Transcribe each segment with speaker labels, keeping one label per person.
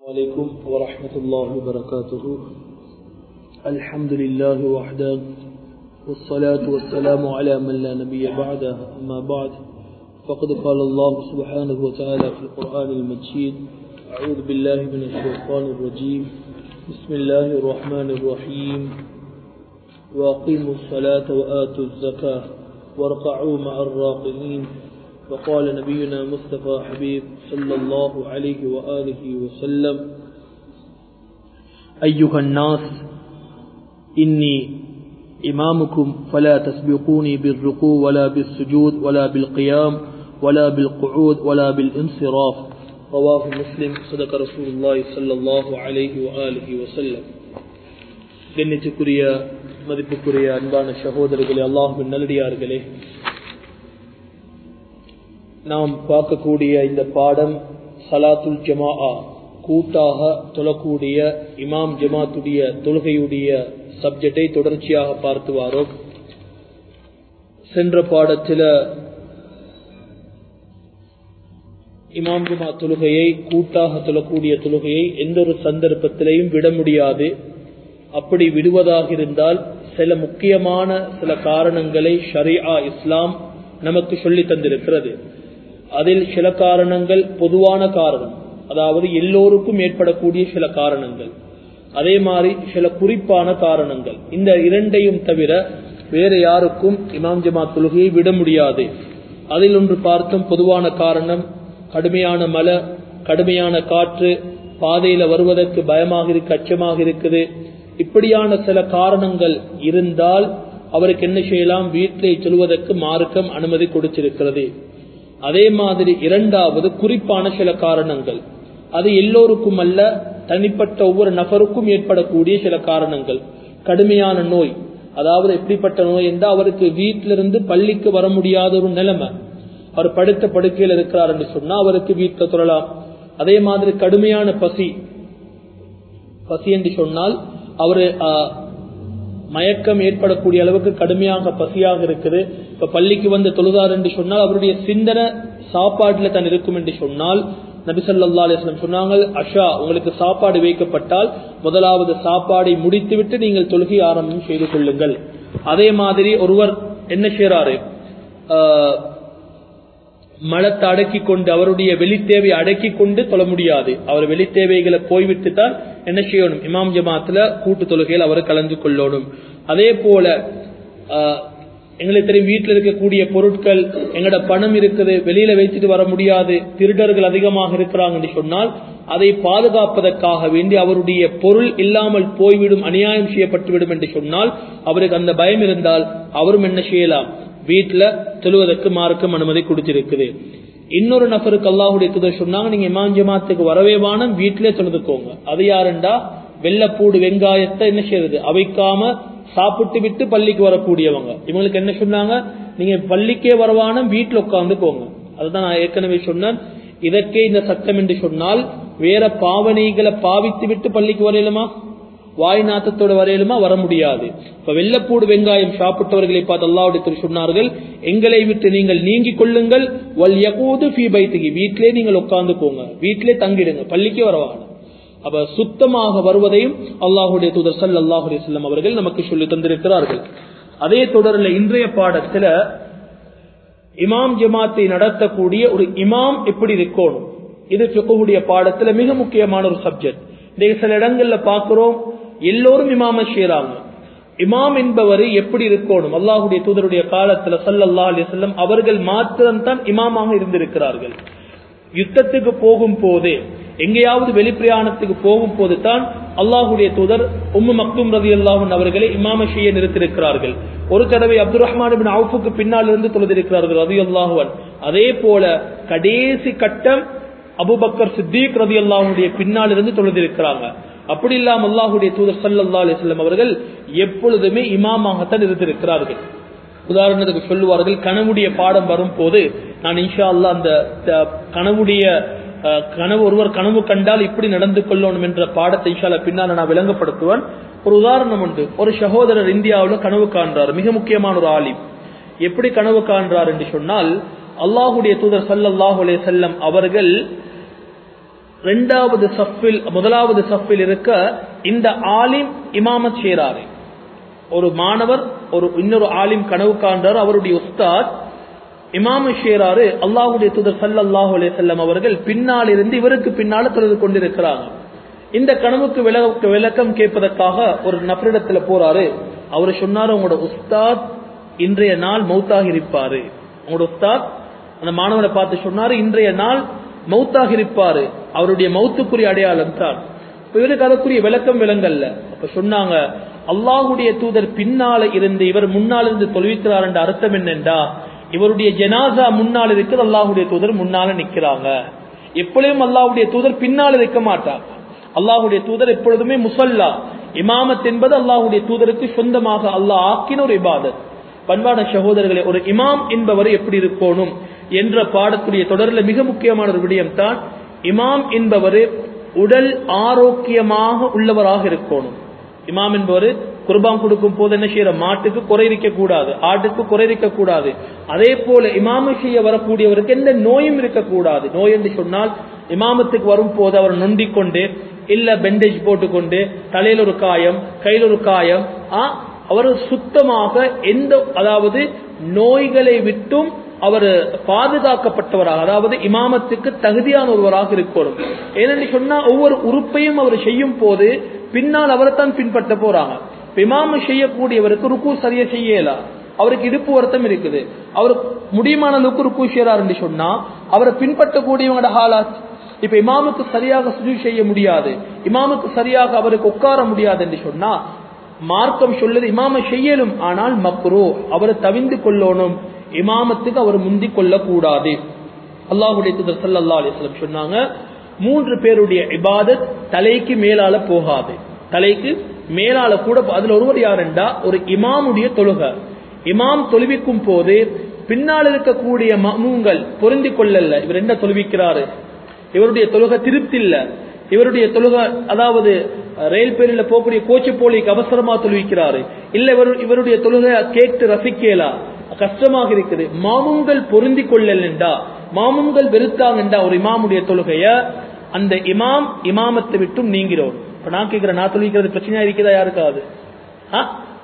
Speaker 1: عليكم ورحمة الله وبركاته الحمد لله وحده والصلاة والسلام على من لا نبي بعده أما بعد فقد قال الله سبحانه وتعالى في القرآن المجيد أعوذ بالله من الشيطان الرجيم بسم الله الرحمن الرحيم وأقيموا الصلاة وآتوا الزكاة وارقعوا مع الراقعين وقال نبينا مصطفى حبيب صلى الله عليه وآله وسلم أيها الناس إني إمامكم فلا تسبقوني بالركوع ولا بالسجود ولا بالقيام ولا بالقعود ولا بالانصراف رواه مسلم صدق رسول الله صلى الله عليه وآله وسلم கண்ணியத்துக்குரிய மதிப்புக்குரிய அன்பான சகோதரர்களே அல்லாஹுவின் நல்லடியார்களே நாம் பார்க்கக்கூடிய இந்த பாடம் சலாத்துல் ஜமாஆ கூட்டாக தொழக்கூடிய இமாம் ஜமாத்துடைய தொழுகையுடைய சப்ஜெக்டை தொடர்ச்சியாக பார்த்து வாரோம் சென்ற பாடத்தில் இமாம் ஜமா தொழுகையை கூட்டாக தொழக்கூடிய தொழுகையை எந்த ஒரு சந்தர்ப்பத்திலையும் விட முடியாது அப்படி விடுவதாக இருந்தால் சில முக்கியமான சில காரணங்களை ஷரியா இஸ்லாம் நமக்கு சொல்லி தந்திருக்கிறது அதில் சில காரணங்கள் பொதுவான காரணம் அதாவது எல்லோருக்கும் ஏற்படக்கூடிய சில காரணங்கள் அதே மாதிரி சில குறிப்பான காரணங்கள் இந்த இரண்டையும் தவிர வேற யாருக்கும் இமாம் ஜமா தொழுகையை விட முடியாது அதில் ஒன்று பார்த்தோம் பொதுவான காரணம் கடுமையான மழை கடுமையான காற்று பாதையில வருவதற்கு பயமாக இருக்கு அச்சமாக இருக்குது இப்படியான சில காரணங்கள் இருந்தால் அவருக்கு என்ன செய்யலாம் வீட்டிலே சொல்வதற்கு மார்க்கம் அனுமதி கொடுத்திருக்கிறது அதே மாதிரி இரண்டாவது குறிப்பான சில காரணங்கள் அது எல்லோருக்கும் அல்ல தனிப்பட்ட ஒவ்வொரு நபருக்கும் ஏற்படக்கூடிய சில காரணங்கள் கடுமையான நோய் அதாவது எப்படிப்பட்ட நோய் என்றால் அவருக்கு வீட்டிலிருந்து பள்ளிக்கு வர முடியாத ஒரு நிலைமை அவர் படுத்த படுக்கையில் இருக்கிறார் என்று சொன்னா அவருக்கு வீட்டில் தொழலாம் அதே மாதிரி கடுமையான பசி பசி என்று சொன்னால் அவரு மயக்கம் ஏற்படக்கூடிய அளவுக்கு கடுமையாக பசியாக இருக்குது இப்ப பள்ளிக்கு வந்து தொழுதார் என்று சொன்னால் அவருடைய சிந்தனை சாப்பாட்டுல தான் இருக்கும் என்று சொன்னால் நபிசல்லா அலிஸ்லாம் சொன்னாங்க அஷா உங்களுக்கு சாப்பாடு வைக்கப்பட்டால் முதலாவது சாப்பாடை முடித்துவிட்டு நீங்கள் தொழுகை ஆரம்பம் செய்து கொள்ளுங்கள் அதே மாதிரி ஒருவர் என்ன செய்யறாரு மலத்தை அடக்கி கொண்டு அவருடைய வெளித்தேவை அடக்கி கொண்டு தொழ முடியாது அவர் வெளித்தேவைகளை போய்விட்டு தான் என்ன செய்யணும் இமாம் ஜமாத்துல கூட்டு தொழுகையில் அவர் கலந்து கொள்ளணும் அதே போல எங்களுக்கு தெரியும் வீட்டில் இருக்கக்கூடிய பொருட்கள் எங்களோட பணம் இருக்குது வெளியில வைத்துட்டு வர முடியாது திருடர்கள் அதிகமாக இருக்கிறாங்கன்னு சொன்னால் அதை பாதுகாப்பதற்காக வேண்டி அவருடைய பொருள் இல்லாமல் போய்விடும் அநியாயம் செய்யப்பட்டுவிடும் என்று சொன்னால் அவருக்கு அந்த பயம் இருந்தால் அவரும் என்ன செய்யலாம் வீட்டுல தொழுவதற்கு மார்க்கம் அனுமதி கொடுத்திருக்குது இன்னொரு நபருக்கு அல்லாஹுடைய துதர் சொன்னாங்க நீங்க இமாம் ஜமாத்துக்கு வரவே வானம் வீட்டிலே தொழுதுக்கோங்க அது யாருண்டா வெள்ளப்பூடு வெங்காயத்தை என்ன செய்யறது அவைக்காம சாப்பிட்டு விட்டு பள்ளிக்கு வரக்கூடியவங்க இவங்களுக்கு என்ன சொன்னாங்க நீங்க பள்ளிக்கே வரவானம் வீட்டில் உட்கார்ந்துக்கோங்க அதுதான் நான் ஏற்கனவே சொன்னேன் இதற்கே இந்த சட்டம் என்று சொன்னால் வேற பாவனைகளை பாவித்து விட்டு பள்ளிக்கு வரையலுமா வாய் நாத்தத்தோட வரையிலுமா வர முடியாது இப்ப வெள்ளப்பூடு வெங்காயம் சாப்பிட்டவர்களை பார்த்து அல்லாவுடைய சொன்னார்கள் எங்களை விட்டு நீங்கள் நீங்கிக் கொள்ளுங்கள் வல் யகூது ஃபீ பைத்துகி வீட்டிலே நீங்கள் உட்கார்ந்து போங்க வீட்டிலே தங்கிடுங்க பள்ளிக்கு வரவான அப்ப சுத்தமாக வருவதையும் அல்லாஹுடைய தூதர் சல் அல்லாஹுடைய செல்லம் அவர்கள் நமக்கு சொல்லி தந்திருக்கிறார்கள் அதே தொடரில் இன்றைய பாடத்துல இமாம் ஜமாத்தை நடத்தக்கூடிய ஒரு இமாம் எப்படி இருக்கணும் இது பிறகுடைய பாடத்துல மிக முக்கியமான ஒரு சப்ஜெக்ட் இன்னைக்கு சில இடங்கள்ல பாக்குறோம் எல்லோரும் இமாம செய்யறாங்க இமாம் என்பவர் எப்படி இருக்கணும் அல்லாஹுடைய தூதருடைய காலத்துல சல்லல்லா அலி செல்லம் அவர்கள் மாத்திரம்தான் இமாமாக இருந்திருக்கிறார்கள் யுத்தத்துக்கு போகும் போதே எங்கேயாவது வெளிப்பிரயாணத்துக்கு போகும் போது தான் அல்லாஹுடைய தூதர் உம்மு மக்தும் ரதி அல்லாஹன் அவர்களை இமாம செய்ய நிறுத்திருக்கிறார்கள் ஒரு தடவை அப்துல் ரஹ்மான் அவுஃபுக்கு பின்னால் இருந்து தொழுதிருக்கிறார்கள் ரதி அல்லாஹுவன் அதே போல கடைசி கட்டம் அபுபக்கர் சித்திக் ரதி அல்லாஹுடைய பின்னால் இருந்து தொழுதிருக்கிறாங்க அப்படி இல்லாம அல்லாஹுடைய தூதர் சல்லா அலிஸ்லாம் அவர்கள் எப்பொழுதுமே இமாமாகத்தான் இருந்திருக்கிறார்கள் உதாரணத்துக்கு சொல்லுவார்கள் கனவுடைய பாடம் வரும் போது நான் இன்ஷா அல்லா அந்த கனவுடைய கனவு ஒருவர் கனவு கண்டால் இப்படி நடந்து கொள்ளணும் என்ற பாடத்தை இன்ஷால பின்னால் நான் விளங்கப்படுத்துவேன் ஒரு உதாரணம் உண்டு ஒரு சகோதரர் இந்தியாவில் கனவு காண்றார் மிக முக்கியமான ஒரு ஆலிம் எப்படி கனவு காண்றார் என்று சொன்னால் அல்லாஹுடைய தூதர் சல்லல்லாஹு அலே செல்லம் அவர்கள் ரெண்டாவது சஃபில் முதலாவது சஃபில் இருக்க இந்த ஆலிம் இமாமத் செய்றாரு ஒரு மாணவர் ஒரு இன்னொரு ஆலிம் கனவு காண்றார் அவருடைய உஸ்தாத் இமாம ஷேராரு அல்லாஹுடைய தூதர் சல்லல்லாஹு அலைஹி வஸல்லம் அவர்கள் பின்னால் இருந்து இவருக்கு பின்னால தொழுது கொண்டிருக்கிறாங்க இந்த கனவுக்கு விளக்க விளக்கம் கேட்பதற்காக ஒரு நபரிடத்துல போறாரு அவர் சொன்னாரு உங்களோட உஸ்தாத் இன்றைய நாள் மௌத்தாக இருப்பாரு உங்களோட உஸ்தாத் அந்த மாணவனை பார்த்து சொன்னாரு இன்றைய நாள் மௌத்தாக இருப்பாரு அவருடைய மௌத்துக்குரிய அடையாளம் தான் இப்ப இவருக்கு அதற்குரிய விளக்கம் விளங்கல்ல அப்ப சொன்னாங்க அல்லாஹுடைய தூதர் பின்னால இருந்து இவர் முன்னால் இருந்து தொழுவிக்கிறார் என்ற அர்த்தம் என்னென்றா இவருடைய ஜனாசா முன்னால் இருக்குது அல்லாஹுடைய தூதர் முன்னால நிக்கிறாங்க எப்பொழுதும் அல்லாஹுடைய தூதர் பின்னால் இருக்க மாட்டாங்க அல்லாஹுடைய தூதர் எப்பொழுதுமே முசல்லா இமாமத் என்பது அல்லாஹுடைய தூதருக்கு சொந்தமாக அல்லாஹ் ஆக்கின ஒரு இபாதத் பண்பான சகோதரர்களே ஒரு இமாம் என்பவர் எப்படி இருக்கணும் என்ற பாடத்துடைய தொடரில் மிக முக்கியமான ஒரு விடயம் தான் இமாம் என்பவர் உடல் ஆரோக்கியமாக உள்ளவராக இருக்கணும் இமாம் என்பவர் குர்பான் கொடுக்கும் போது என்ன செய்யற மாட்டுக்கு குறை இருக்க கூடாது ஆட்டுக்கு குறை இருக்க கூடாது அதே போல இமாம செய்ய வரக்கூடியவருக்கு எந்த நோயும் இருக்கக்கூடாது நோய் என்று சொன்னால் இமாமத்துக்கு வரும் போது அவர் நொண்டிக் கொண்டு இல்ல பெண்டேஜ் போட்டுக்கொண்டு தலையில் ஒரு காயம் கையில் ஒரு காயம் ஆ, அவர் சுத்தமாக எந்த அதாவது நோய்களை விட்டும் அவர் பாதுகாக்கப்பட்டவராக அதாவது இமாமத்துக்கு தகுதியான ஒருவராக இருக்கணும் ஏனென்று சொன்னா ஒவ்வொரு உறுப்பையும் அவர் செய்யும் போது பின்னால் அவரை தான் பின்பற்ற போறாங்க இப்ப இமாம செய்யக்கூடியவருக்கு ருக்கு சரியா செய்யல அவருக்கு இடுப்பு வருத்தம் இருக்குது அவர் முடியுமான அளவுக்கு ருக்கு செய்யறாரு என்று சொன்னா அவரை பின்பற்றக்கூடியவங்களோட ஹாலாத் இப்ப இமாமுக்கு சரியாக சுஜு செய்ய முடியாது இமாமுக்கு சரியாக அவருக்கு உட்கார முடியாது என்று சொன்னா மார்க்கம் சொல்லுது இமாம செய்யலும் ஆனால் மக்ரோ அவரை தவிந்து கொள்ளணும் இமாமத்துக்கு அவர் முந்தி கொள்ளக்கூடாது அல்லாஹுடைய தூதர் ஸல்லல்லாஹு அலைஹி வஸல்லம் சொன்னாங்க மூன்று பேருடைய இபாதத் தலைக்கு மேலால போகாது தலைக்கு மேலால கூட போ- அதுல ஒருவர் யாருண்டா ஒரு இமாமுடைய தொழுகை இமாம் தொழுவிக்கும் போது பின்னால் இருக்கக்கூடிய மமூங்கள் பொருந்தி கொள்ளல இவர் என்ன தொழுவிக்கிறாரு இவருடைய தொழுகை திருப்தி இல்ல இவருடைய தொழுகை அதாவது ரயில் பேரில் போகக்கூடிய கோச்சு போலிக்கு அவசரமா தொழுவிக்கிறாரு இல்ல இவர் இவருடைய தொழுகை கேட்டு ரசிக்கலா கஷ்டமாக இருக்குது மாமுங்கள் பொருந்தி கொள்ளலண்டா மாமுங்கள் வெறுத்தாங்கண்டா ஒரு இமாமுடைய தொழுகைய அந்த இமாம் இமாமத்தை விட்டும் நீங்கிறோம் இப்ப நான் கேட்கிறேன் நான் தொழுவிக்கிறது பிரச்சனையா இருக்குதா யாருக்காவது ஆ?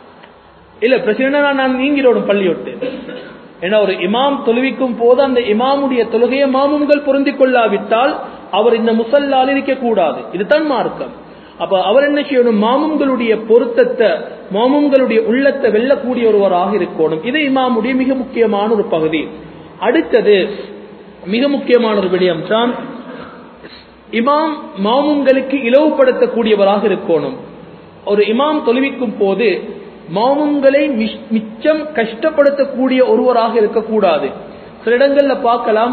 Speaker 1: இல்ல பிரச்சனை நான் நீங்கிரோடும் பள்ளி விட்டு ஏன்னா ஒரு இமாம் தொழுவிக்கும் போது அந்த இமாமுடைய தொழுகையை மாமுங்கள் பொருந்திக் கொள்ளாவிட்டால் அவர் இந்த முசல்லால் இருக்க கூடாது இதுதான் மார்க்கம் அப்ப அவர் என்ன செய்யணும் மாமுங்களுடைய பொருத்தத்தை மாமுங்களுடைய உள்ளத்தை வெல்லக்கூடிய ஒருவராக இருக்கணும் இது இமாமுடைய மிக முக்கியமான ஒரு பகுதி அடுத்தது மிக முக்கியமான ஒரு விடயம் தான் இமாம் மாமுங்களுக்கு இலவுபடுத்தக்கூடியவராக இருக்கணும் ஒரு இமாம் தொழுவிக்கும் போது மாமுங்களை மிஷ்- மிச்சம் கஷ்டப்படுத்தக்கூடிய ஒருவராக இருக்கக்கூடாது சில இடங்கள்ல பார்க்கலாம்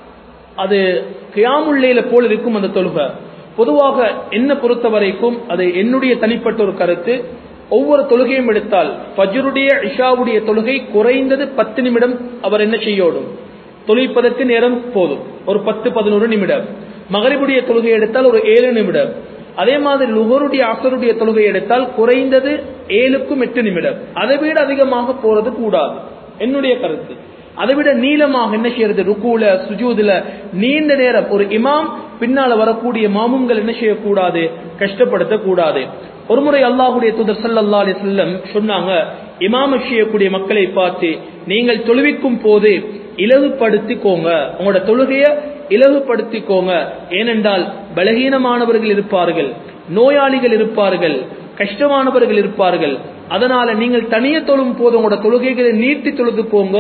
Speaker 1: அது கியாமுல்லையில போல் இருக்கும் அந்த தொழுகை பொதுவாக என்ன பொறுத்த வரைக்கும் அது என்னுடைய தனிப்பட்ட ஒரு கருத்து ஒவ்வொரு தொழுகையும் எடுத்தால் ஃபஜ்ருடைய இஷாவுடைய தொழுகை குறைந்தது பத்து நிமிடம் அவர் என்ன செய்யோடும் தொழிப்பதற்கு நேரம் போதும் ஒரு பத்து பதினோரு நிமிடம் மகரிபுடைய தொழுகை எடுத்தால் ஒரு ஏழு நிமிடம் அதே மாதிரி லுகருடைய அசருடைய தொழுகை எடுத்தால் குறைந்தது ஏழுக்கும் எட்டு நிமிடம் அதை விட அதிகமாக போறது கூடாது என்னுடைய கருத்து அதை விட நீளமாக என்ன செய்யறது ருக்குல சுஜூதுல நீண்ட நேரம் ஒரு இமாம் பின்னால வரக்கூடிய மாமுங்கள் என்ன செய்யக்கூடாது கஷ்டப்படுத்த கூடாது ஒருமுறை அல்லாஹுடைய தூதர் ஸல்லல்லாஹு அலைஹி வஸல்லம் சொன்னாங்க இமாம செய்யக்கூடிய மக்களை பார்த்து நீங்கள் தொழுவிக்கும் போது இலகுபடுத்திக்கோங்க உங்களோட தொழுகைய இலகுபடுத்திக்கோங்க ஏனென்றால் பலகீனமானவர்கள் இருப்பார்கள் நோயாளிகள் இருப்பார்கள் கஷ்டமானவர்கள் இருப்பார்கள் அதனால நீங்கள் தனிய தொழும் போது உங்களோட தொழுகைகளை நீட்டி தொழுதுக்கோங்க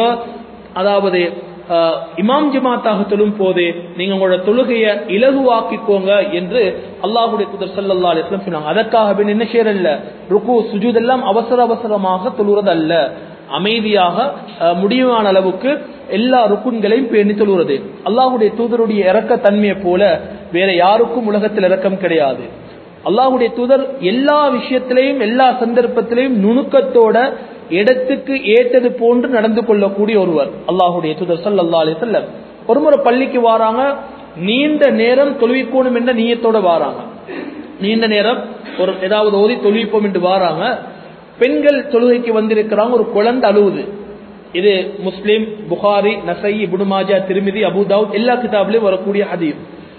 Speaker 1: அதாவது ஆஹ், இமாம் ஜமாத்தாக தொழும் போது நீங்க உங்களோட தொழுகையை இலகுவாக்கிக்கோங்க என்று அல்லாஹுடைய தூதர் ஸல்லல்லாஹு அலைஹி வஸல்லம் சொன்னாங்க அதற்காக வேண்டி என்ன செய்யறல்ல ருக்கு சுஜூத் எல்லாம் அவசர அவசரமாக தொழுறதல்ல அமைதியாக அஹ், முடிவான அளவுக்கு எல்லா ருக்குன்களையும் பேணி தொழுகிறது அல்லாஹுடைய தூதருடைய இரக்க தன்மையை போல வேற யாருக்கும் உலகத்தில் இரக்கம் கிடையாது அல்லாஹுடைய தூதர் எல்லா விஷயத்திலையும் எல்லா சந்தர்ப்பத்திலையும் நுணுக்கத்தோட இடத்துக்கு ஏற்றது போன்று நடந்து கொள்ளக்கூடிய ஒருவர் அல்லாஹுடைய தூதர் ஸல்லல்லாஹு அலைஹி வஸல்லம் ஒருமுறை பள்ளிக்கு வாராங்க நீண்ட நேரம் தொழுவிக்கணும் என்ற நீயத்தோட வாராங்க நீண்ட நேரம் ஒரு ஏதாவது ஓதி தொழுவிப்போம் என்று வாராங்க பெண்கள் தொழுகைக்கு வந்திருக்கிறாங்க ஒரு குழந்தை அழுவுது இது முஸ்லிம் புகாரி நசை இப்னு மாஜா திருமிதி அபுதாவுத் எல்லா கிதாபிலையும் வரக்கூடிய ஹதீஸ்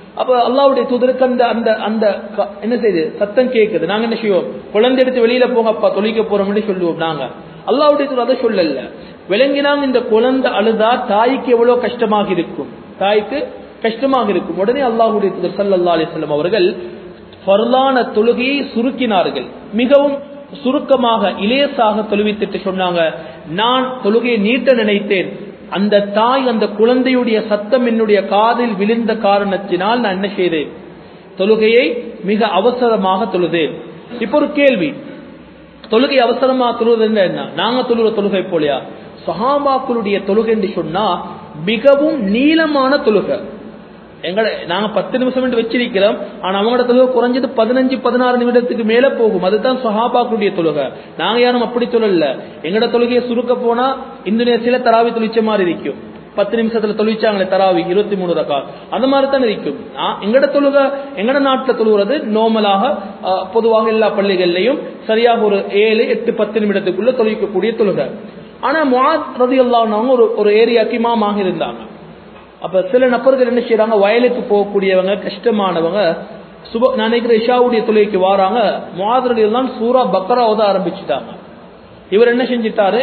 Speaker 1: அப்ப அல்லாவுடைய தூதருக்கு அந்த அந்த அந்த க- என்ன செய்யுது சத்தம் கேக்குது நாங்க என்ன செய்வோம் குழந்தை எடுத்து வெளியில போங்க அப்பா தொழிக்க போறோம்னு சொல்லுவோம் நாங்க அல்லாவுடைய தூதர் அதை சொல்லல விளங்கினாங்க இந்த குழந்தை அழுதா தாய்க்கு எவ்வளவு கஷ்டமாக இருக்கும் தாய்க்கு கஷ்டமாக இருக்கும் உடனே அல்லாஹுடைய தூதர் ஸல்லல்லாஹு அலைஹி வஸல்லம் அவர்கள் ஃபர்லான தொழுகையை சுருக்கினார்கள் மிகவும் சுருக்கமாக இலேசாக தொழுவித்துட்டு சொன்னாங்க நான் தொழுகையை நீட்ட நினைத்தேன் அந்த தாய் அந்த குழந்தையுடைய சத்தம் என்னுடைய காதில் விழுந்த காரணத்தினால் நான் என்ன செய்தேன் தொழுகையை மிக அவசரமாக தொழுதேன் இப்போ ஒரு கேள்வி தொழுகை அவசரமா தொழுவது என்ன நாங்க தொழுகிற தொழுகை போலியா சஹாபாக்களுடைய தொழுகை என்று சொன்னா மிகவும் நீளமான தொழுகை எங்கட நாங்க பத்து நிமிஷம் என்று வச்சிருக்கிறோம் ஆனா அவங்களோட தொழுகை குறைஞ்சது பதினஞ்சு பதினாறு நிமிடத்துக்கு மேல போகும் அதுதான் சஹாபாக்களுடைய தொழுகை நாங்க யாரும் அப்படி தொழல எங்கட தொழுகையை சுருக்க போனா இந்தோனேசியில தராவி தொழிச்ச மாதிரி இருக்கும் பத்து நிமிஷத்துல தொழிச்சாங்களே தராவி இருபத்தி மூணு ரக்கா அந்த மாதிரி தான் இருக்கும் நான் எங்கட தொழுகை எங்கட நாட்டுல தொழுகிறது நோமலாக அஹ், பொதுவாக எல்லா பள்ளிகள்லையும் சரியாக ஒரு ஏழு எட்டு பத்து நிமிடத்துக்குள்ள தொழிக்கக்கூடிய தொழுகை ஆனா முஆத் ரதியல்லாஹு அன்ஹு ஒரு ஒரு ஏரியாக்கு இமாமாக இருந்தாங்க அப்ப சில நபர்கள் என்ன செய்யறாங்க வயலுக்கு போகக்கூடியவங்க கஷ்டமானவங்க சுப நான் நினைக்கிற இஷாவுடைய தொழுகைக்கு வாராங்க முஆத் எல்லாம் சூரா பக்கரா ஓத ஆரம்பிச்சுட்டாங்க இவர் என்ன செஞ்சிட்டாரு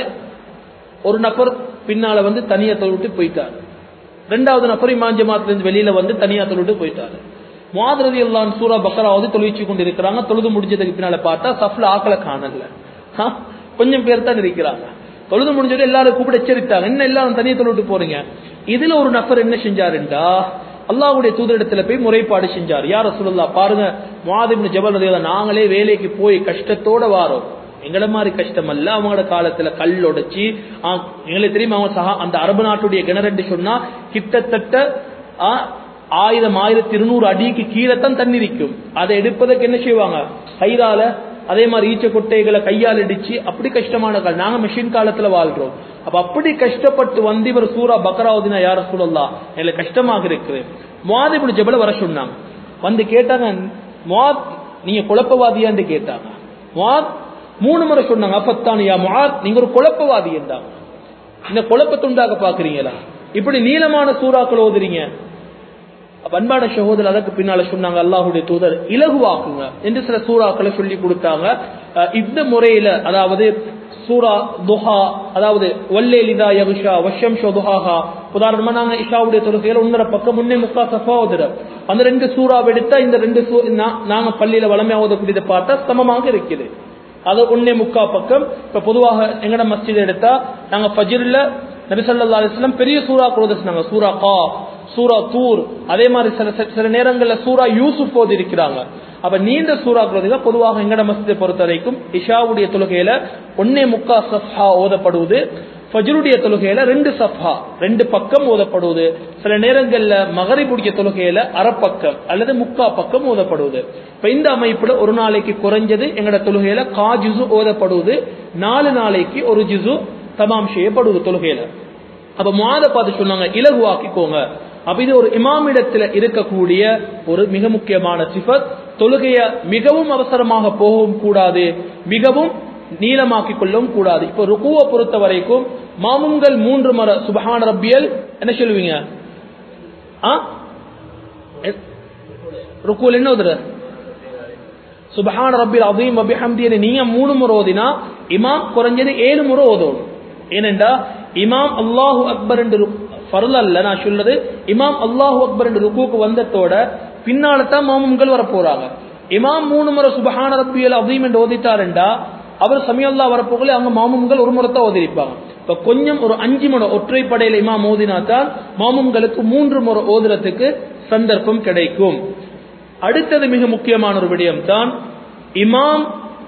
Speaker 1: ஒரு நபர் பின்னால வந்து தனியா தொழுவிட்டு போயிட்டாரு ரெண்டாவது நபர் இமாம் ஜமாத்துல இருந்து வெளியில வந்து தனியா தொழுவிட்டு போயிட்டாரு மாதிரி எல்லாம் சூரா பக்கராவது தொழுவிச்சு கொண்டு இருக்கிறாங்க தொழுது முடிஞ்சதுக்கு பின்னால பார்த்தா சஃப்ல ஆக்களை காணல ஆ, கொஞ்சம் பேர் தான் இருக்கிறாங்க தொழுது முடிஞ்சது எல்லாரும் கூப்பிட்டு எச்சரித்தாங்க என்ன எல்லாரும் தனியா தொழுவிட்டு போறீங்க இதுல ஒரு நபர் என்ன செஞ்சாருண்டா அல்லாஹ்வுடைய தூதரிடத்துல போய் முறைப்பாடு செஞ்சார் யார சொல்லலாம் பாருங்க மாதிபின் ஜபல் ரலியல்லாஹு நாங்களே வேலைக்கு போய் கஷ்டத்தோட வாரோம் எங்களை மாதிரி கஷ்டம் அல்ல அவங்களோட காலத்துல கல் உடைச்சி ஆ, எங்களுக்கு தெரியும் அவங்க சகா அந்த அரபு நாட்டுடைய கிணறு சொன்னா கிட்டத்தட்ட ஆ, ஆயிரம் ஆயிரத்தி இருநூறு அடிக்கு கீழே தான் தண்ணி இருக்கும் அதை எடுப்பதற்கு என்ன செய்வாங்க கைதால அதே மாதிரி ஈச்ச கொட்டைகளை கையால் இடிச்சு அப்படி கஷ்டமான காலம் நாங்க மிஷின் காலத்துல வாழ்றோம் அப்ப அப்படி கஷ்டப்பட்டு வந்து இவர் சூரா பக்ராவுதினா யார சொல்லலாம் எங்களுக்கு கஷ்டமாக இருக்குது முவாதிபுல் ஜபல வர சொன்னாங்க வந்து கேட்டாங்க முவாத் நீங்க குழப்பவாதியான்னு கேட்டாங்க முவாத் மூணு முறை சொன்னாங்க அப்பத்தான் யா முஆத் நீங்க ஒரு குழப்பவாதி என்றாங்க இந்த குழப்பத்துண்டாக பாக்குறீங்களா இப்படி நீளமான சூறாக்கள் ஓதுறீங்க அப்ப அன்பான சகோதரர் அதற்கு பின்னால சொன்னாங்க அல்லாஹுடைய தூதர் இலகுவாக்குங்க என்று சில சூறாக்களை சொல்லி கொடுத்தாங்க அஹ் இந்த முறையில அதாவது சூரா துஹா அதாவது வல்லேலிதா யகுஷா வஷம் துஹாஹா உதாரணமா நாங்க இஷாவுடைய தொழுகையில ஒன்னரை பக்கம் முன்னே முக்கா சஃபா ஓதுறோம் அந்த ரெண்டு சூறாவை எடுத்தா இந்த ரெண்டு சூ- நா- நாங்க பள்ளியில வளமையா ஓதக்கூடியதை பார்த்தா சமமாக இருக்குது அது ஒன்னே முக்கா பக்கம் இப்ப பொதுவாக எங்கட மஸ்ஜித் எடுத்தா நாங்க ஃபஜ்ர்ல நபி ஸல்லல்லாஹு அலைஹி வஸல்லம் பெரிய சூரா குரோத சொன்னாங்க சூரா கா சூரா தூர் அதே மாதிரி சில சில- சில நேரங்கள்ல சூரா யூசுப் ஓதி இருக்கிறாங்க அப்ப நீண்ட சூரா குரோதிகள் பொதுவாக எங்கட மஸ்ஜிதை பொறுத்த வரைக்கும் இஷாவுடைய தொழுகையில ஒன்னே முக்கா சஃபா ஓதப்படுவது ஃபஜ்ருடைய தொழுகையில ரெண்டு சஃபா ரெண்டு பக்கம் ஓதப்படுவது சில நேரங்கள்ல மகரிபுடைய தொழுகையில அரைப்பக்கம் அல்லது முக்கா பக்கம் ஓதப்படுவது இப்ப இந்த அமைப்புல ஒரு நாளைக்கு குறைஞ்சது எங்கட தொழுகையில கா ஜுசு ஓதப்படுவது நாலு நாளைக்கு ஒரு ஜுசு தமாம் செய்யப்படுவது தொழுகையில அப்ப மாத பார்த்து சொன்னாங்க இலகுவாக்கிக்கோங்க அப்ப இது ஒரு இமாமிடத்துல இருக்கக்கூடிய ஒரு மிக முக்கியமான சிஃபத் தொழுகைய மிகவும் அவசரமாக போகவும் கூடாது மிகவும் நீளமாக்கிக் கொள்ளவும் கூடாது இப்ப ருக்குவை பொறுத்த வரைக்கும் மாமுங்கள் மூன்று முறை சுபஹான ரப்பியல் என்ன சொல்லுவீங்க ஆ எ- ருக்குவில் என்ன உதற சுபஹான ரப்பில் அதையும் அபிஹம்தியை நீங்க மூணு முறை ஓதினா இமாம் குறைஞ்சது ஏழு முறை ஓதணும் ஏனென்றா இமாம் அல்லாஹு அக்பர் என்று ஃபர்ல் அல்ல நான் சொல்றது இமாம் அல்லாஹு அக்பர் என்று ருக்குவுக்கு வந்ததோட பின்னால தான் மாமும்கள் வர போறாங்க இமாம் மூணு முறை சுபஹான ரப்பியல் அதையும் என்று ஓதிட்டாருண்டா அவர் சமியல்லா வரப்போகல அவங்க மாமும்கள் ஒரு முறை தான் ஓதிருப்பாங்க இப்ப கொஞ்சம் ஒரு அஞ்சு முறை ஒற்றைப்படையில இமாம் ஓதினாத்தான் மாமும்களுக்கு மூன்று முறை ஓதுறதுக்கு சந்தர்ப்பம் கிடைக்கும் அடுத்தது மிக முக்கியமான ஒரு விடயம் தான் இமாம்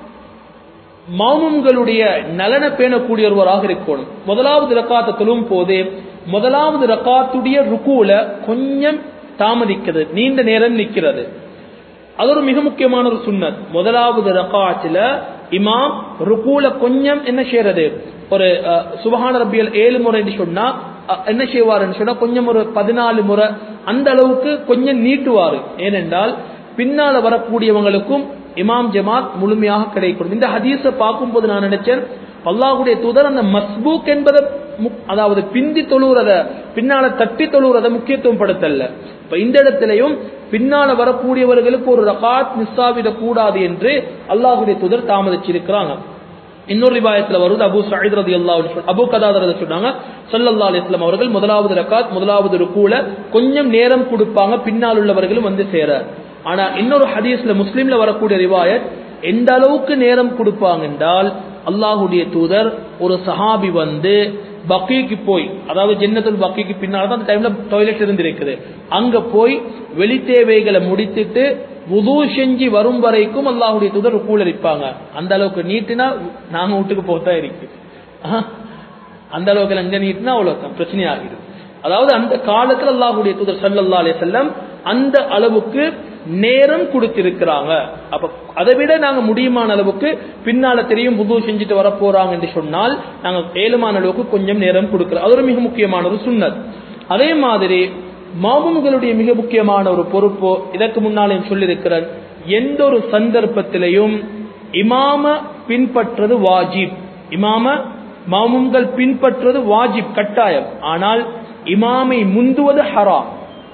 Speaker 1: மாமும்களுடைய நலன பேணக்கூடிய ஒருவராக இருக்கணும் முதலாவது ரக்காத்தை தொழும் போது முதலாவது ரக்காத்துடைய ருக்குல கொஞ்சம் தாமதிக்கிறது நீண்ட நேரம் நிக்கிறது அது ஒரு மிக முக்கியமான ஒரு சுன்னத் முதலாவது ரக்காத்துல இமாம் ருக்குல கொஞ்சம் என்ன செய்யறது ஒரு அஹ், சுபஹான ரப்பியல் ஏழு முறை சொன்னா அஹ், என்ன செய்வாருன்னு சொன்னா கொஞ்சம் ஒரு பதினாலு முறை அந்த அளவுக்கு கொஞ்சம் நீட்டுவாரு ஏனென்றால் பின்னால வரக்கூடியவங்களுக்கும் இமாம் ஜமாத் முழுமையாக கிடைக்கும் இந்த ஹதீஸை பார்க்கும்போது நான் நினைச்சேன் அல்லாஹ்வுடைய தூதர் அந்த மஸ்பூக் என்பதை முக்- அதாவது பிந்தி தொழுறத பின்னால தட்டி தொழுறத முக்கியத்துவம் படுத்தல்ல இப்ப இந்த இடத்திலையும் பின்னால வரக்கூடியவர்களுக்கு ஒரு ரகாத் மிஸ் ஆகிடக் கூடாது என்று அல்லாஹுடைய தூதர் தாமதிச்சிருக்கிறாங்க இன்னொரு ரிவாயத்துல வருது அபு சயீத் ரலியல்லாஹு அன்ஹு அபு கதாதர் ரதி சொன்னாங்க ஸல்லல்லாஹு அலைஹி வஸல்லம் அவர்கள் முதலாவது ரக்காத் முதலாவது ருக்கூல கொஞ்சம் நேரம் கொடுப்பாங்க பின்னால் உள்ளவர்களும் வந்து சேர ஆனா இன்னொரு ஹதீஸ்ல முஸ்லிம்ல வரக்கூடிய ரிவாயத் எந்த அளவுக்கு நேரம் கொடுப்பாங்க என்றால் அல்லாஹுடைய தூதர் ஒரு சஹாபி வந்து பக்கிக்கு போய் அதாவது ஜென்னத்துல் பக்கிக்கு பின்னால தான் அந்த டைம்ல டாய்லெட் இருந்திருக்குது அங்க போய் வெளி தேவைகளை முடித்துட்டு வுது செஞ்சு வரும் வரைக்கும் அல்லாஹுடைய தூதர் ருக்கூல இருப்பாங்க அந்த அளவுக்கு நீட்டினா நாங்க வீட்டுக்கு போகத்தான் இருக்கு ஆஹ், அந்த அளவுக்கு அங்க நீட்டினா அவ்வளவு பிரச்சனை ஆகிடும் அதாவது அந்த காலத்துல அல்லாஹுடைய தூதர் ஸல்லல்லாஹு அலைஹி வஸல்லம் அந்த அளவுக்கு நேரம் கொடுத்திருக்கிறாங்க அப்ப அதை விட நாங்க முடியுமான அளவுக்கு பின்னால தெரியும் புது செஞ்சுட்டு வர போறாங்க என்று சொன்னால் நாங்க ஏழுமான அளவுக்கு கொஞ்சம் நேரம் கொடுக்கிறோம் அது ஒரு மிக முக்கியமான ஒரு சுன்னத் அதே மாதிரி மாமும்களுடைய மிக முக்கியமான ஒரு பொறுப்பு இதற்கு முன்னாலே சொல்லியிருக்கிறேன் எந்த ஒரு சந்தர்ப்பத்திலையும் இமாம பின்பற்றது வாஜிப் இமாம மாமும்கள் பின்பற்றது வாஜிப் கட்டாயம் ஆனால் இமாமை முந்துவது ஹராம்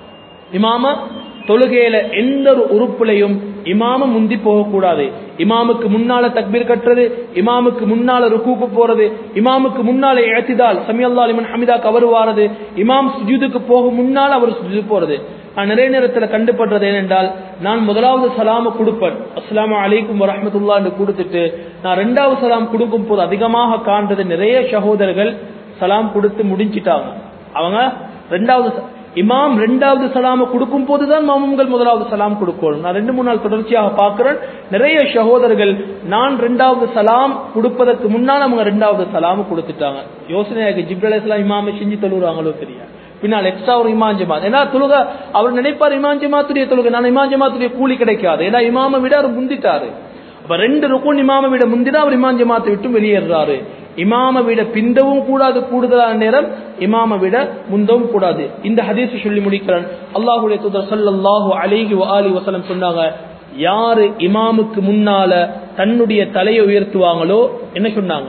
Speaker 1: இமாம தொழுகையில எந்த ஒரு உறுப்புலையும் இமாம முந்தி போகக்கூடாது இமாமுக்கு முன்னால தக்பீர் கட்டுறது இமாமுக்கு முன்னால ருக்கூக்கு போறது இமாமுக்கு முன்னால ஏத்திதால் சமியல்லா அலிமன் ஹமிதா கவர் வாரது இமாம் சுஜூதுக்கு போக முன்னால் அவர் சுஜூது போறது நான் நிறைய நேரத்தில் கண்டுபடுறது ஏனென்றால் நான் முதலாவது சலாம கொடுப்பேன் அஸ்ஸலாமு அலைக்கும் வரஹ்மத்துல்லாஹ் என்று கொடுத்துட்டு நான் ரெண்டாவது சலாம் கொடுக்கும் போது அதிகமாக காண்றது நிறைய சகோதரர்கள் சலாம் கொடுத்து முடிஞ்சிட்டாங்க அவங்க ரெண்டாவது ச- இமாம் ரெண்டாவது சலாம கொடுக்கும் போதுதான் மாமும்கள் முதலாவது சலாம் கொடுக்கணும் நான் ரெண்டு மூணு நாள் தொடர்ச்சியாக பார்க்கிறேன் நிறைய சகோதரர்கள் நான் ரெண்டாவது சலாம் கொடுப்பதற்கு முன்னால் அவங்க ரெண்டாவது சலாம் கொடுத்துட்டாங்க யோசனையாக ஜிப்ரல் இஸ்லாம் இமாமை செஞ்சு தொழுகிறாங்களோ தெரியாது பின்னால் எக்ஸ்ட்ரா ஒரு இமாம் ஜமாத் ஏன்னா தொழுக அவர் நினைப்பார் இமாம் ஜமாத்துடைய தொழுகை நான் இமாம் ஜமாத்துடைய கூலி கிடைக்காது ஏன்னா இமாமை விட அவர் முந்திட்டாரு அப்ப ரெண்டு ருக்கும் இமாமை விட முந்தினா அவர் இமாம் ஜமாத்தை விட்டு வெளியேறாரு இமாம விட பிந்தவும் கூடாது கூடுதலான நேரம் இமாம விட முந்தவும் கூடாது இந்த ஹதீஸ் சொல்லி முடிக்கிறேன் அல்லாஹுடைய தூதர் ஸல்லல்லாஹு அலைஹி வஆலி வஸல்லம் சொன்னாங்க யாரு இமாமுக்கு முன்னால தன்னுடைய தலையை உயர்த்துவாங்களோ என்ன சொன்னாங்க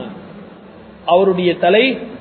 Speaker 1: அவருடைய தலை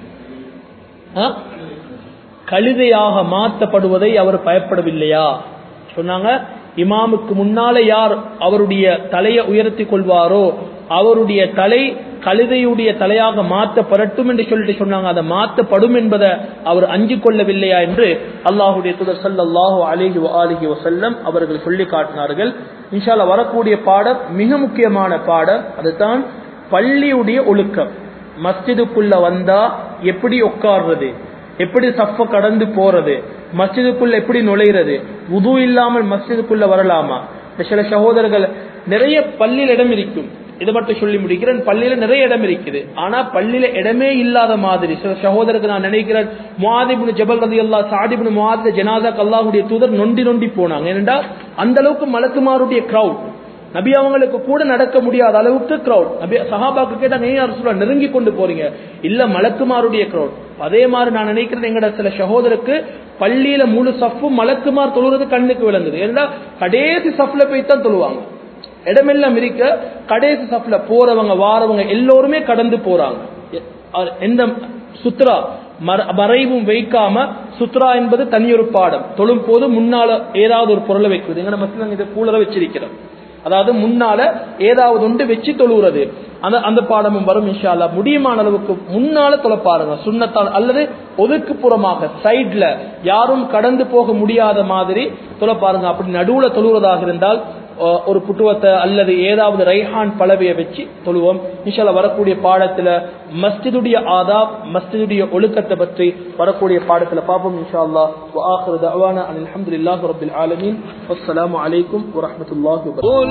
Speaker 1: ஆ? கழுதையாக மாற்றப்படுவதை அவர் பயப்படவில்லையா சொன்னாங்க இமாமுக்கு முன்னால யார் அவருடைய தலையை உயர்த்தி கொள்வாரோ அவருடைய தலை கழுதையுடைய தலையாக மாற்றப்படட்டும் என்று சொல்லிட்டு சொன்னாங்க அதை மாற்றப்படும் என்பதை அவர் அஞ்சு கொள்ளவில்லையா என்று அல்லாஹுடைய தூதர் ஸல்லல்லாஹு அலைஹி வஆலிஹி வஸல்லம் அவர்கள் சொல்லி காட்டினார்கள் இன்ஷால்லா வரக்கூடிய பாடம் மிக முக்கியமான பாடம் அதுதான் பள்ளியுடைய ஒழுக்கம் மஸ்ஜிதுக்குள்ள வந்தா எப்படி உட்கார்றது எப்படி சஃப கடந்து போறது மஸ்ஜிதுக்குள்ள எப்படி நுழைகிறது உது இல்லாமல் மஸ்ஜிதுக்குள்ள வரலாமா இந்த சில சகோதரர்கள் நிறைய பள்ளியில் இடம் இருக்கும் இதை மட்டும் சொல்லி முடிக்கிறேன் பள்ளியில நிறைய இடம் இருக்குது ஆனா பள்ளியில இடமே இல்லாத மாதிரி சில சகோதரருக்கு நான் நினைக்கிறேன் முவாதிபுன் ஜபல் ரதி அல்லா சாதிபுன் முவாதித ஜனாதா அல்லாஹுடைய தூதர் நொண்டி நொண்டி போனாங்க ஏனென்றா அந்த அளவுக்கு மலக்குமாருடைய கிரௌட் நபி அவங்களுக்கு கூட நடக்க முடியாத அளவுக்கு கிரௌட் நபி சஹாபாக்கு கேட்டாங்க ஏன் அரசுல நெருங்கி கொண்டு போறீங்க இல்ல மலக்குமாருடைய கிரௌட் அதே மாதிரி நான் நினைக்கிறேன் எங்கட சில சகோதரருக்கு பள்ளியில முழு சஃப்பு மலக்குமார் தொழுறது கண்ணுக்கு விளங்குது ஏன்னா கடைசி சஃப்ல போய் தான் தொழுவாங்க இடமெல்லாம் இருக்க கடைசி சஃப்ல போறவங்க வாரவங்க எல்லோருமே கடந்து போறாங்க எ- அவர் எந்த சுத்ரா மர- மறைவும் வைக்காம சுத்ரா என்பது தனியொரு பாடம் தொழும் போது முன்னால ஏதாவது ஒரு பொருளை வைக்கிறது எங்கட மசில் இதை கூலரை வச்சிருக்கிறோம் அதாவது முன்னால ஏதாவது ஒன்று வச்சு தொழுகிறது அந்த அந்த பாடமும் வரும் இன்ஷா அல்லாஹ் முடியுமான அளவுக்கு முன்னால தொலை பாருங்க சுண்ணத்தால் அல்லது ஒதுக்குப்புறமாக சைட்ல யாரும் கடந்து போக முடியாத மாதிரி தொலை பாருங்க அப்படி நடுவுல தொழுவதாக இருந்தால் அஹ், ஒரு புட்டுவத்தை அல்லது ஏதாவது ரைஹான் பலவையை வச்சு தொழுவோம் இன்ஷால்ல வரக்கூடிய பாடத்துல மஸ்ஜிதுடைய ஆதாப் மஸ்ஜிதுடைய ஒழுக்கத்தை பற்றி வரக்கூடிய பாடத்துல பார்ப்போம் இன்ஷா அல்லாஹ் وآخر دعوانا أن الحمد لله رب العالمين والسلام عليكم ورحمة الله وبركاته
Speaker 2: قل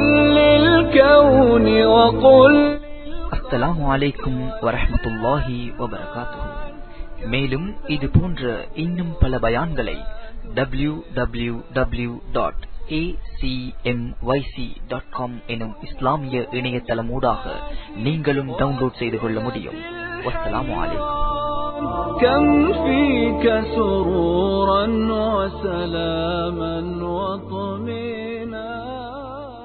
Speaker 2: للكون وقل
Speaker 3: அஸ்ஸலாமு அலைக்கும் வரஹ்மத்துல்லாஹி வபரகாத்துஹு மேலும் இது போன்ற இன்னும் பல பயான்களை W W W dot dot com எனும் இஸ்லாமிய இணையதளமூடாக நீங்களும் டவுன்லோட் செய்து கொள்ள முடியும் வஸ்ஸலாமு அலைக்கும்
Speaker 2: كم فيك سرورا وسلاما وطمئنا